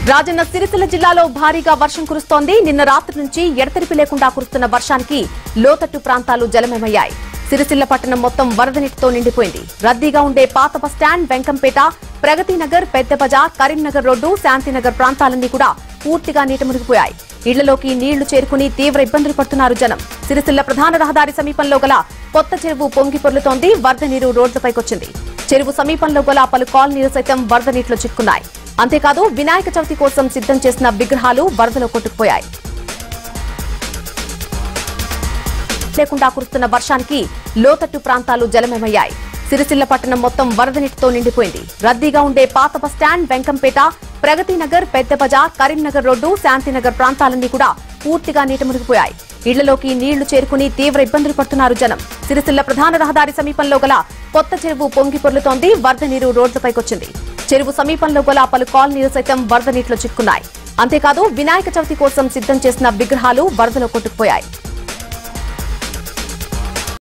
రాజన్న సిరిసిల్ల జిల్లాలో భారీగా వర్షం కురుస్తోంది నిన్న రాత్రి నుంచి ఎడతెరిపి లేకుండా కురుస్తున్న వర్షానికి లోతట్టు ప్రాంతాలు జలమయమయ్యాయి సిరిసిల్ల పట్టణం మొత్తం వరద నీటితో నిండిపోయింది రద్దీగా ఉండే పాత బస్టాండ్ వెంకంపేట ప్రగతి నగర్ పెద్ద బజార్ కరీంనగర్ రోడ్డు శాంతినగర్ ప్రాంతాలన్నీ కూడా పూర్తిగా నీట మునిగిపోయాయి ఇళ్లలోకి నీళ్లు చేరుకుని తీవ్ర ఇబ్బందులు పడుతున్నారు జనం సిరిసిల్ల ప్రధాన రహదారి సమీపంలో గల కొత్త చెరువు పొంగి పొర్లుతోంది వరద నీరు రోడ్లపైకొచ్చింది చెరువు సమీపంలో గల పలు కాలనీలు సైతం వరద నీటిలో చిక్కున్నాయి అంతేకాదు వినాయక చవితి కోసం సిద్ధం చేసిన విగ్రహాలు వరదలో కొట్టుకుపోయాయి లేకుండా కురుస్తున్న వర్షానికి లోతట్టు ప్రాంతాలు జలమయమయ్యాయి సిరిసిల్ల పట్టణం మొత్తం వరద నీటితో నిండిపోయింది రద్దీగా ఉండే పాత బస్టాండ్ వెంకంపేట ప్రగతి నగర్ పెద్ద బజార్ కరీంనగర్ రోడ్డు శాంతినగర్ ప్రాంతాలన్నీ కూడా పూర్తిగా నీట మునిగిపోయాయి ఇళ్లలోకి నీళ్లు చేరుకుని తీవ్ర ఇబ్బందులు పడుతున్నారు జనం సిరిసిల్ల ప్రధాన రహదారి సమీపంలో గల కొత్త చెరువు పొంగి పొర్లుతోంది వరద నీరు రోడ్లపైకొచ్చింది చెరువు సమీపంలో గల పలు కాలనీలు సైతం వరద నీటిలో చిక్కున్నాయి అంతేకాదు వినాయక చవితి కోసం సిద్ధం చేసిన విగ్రహాలు వరదలో కొట్టుకుపోయాయి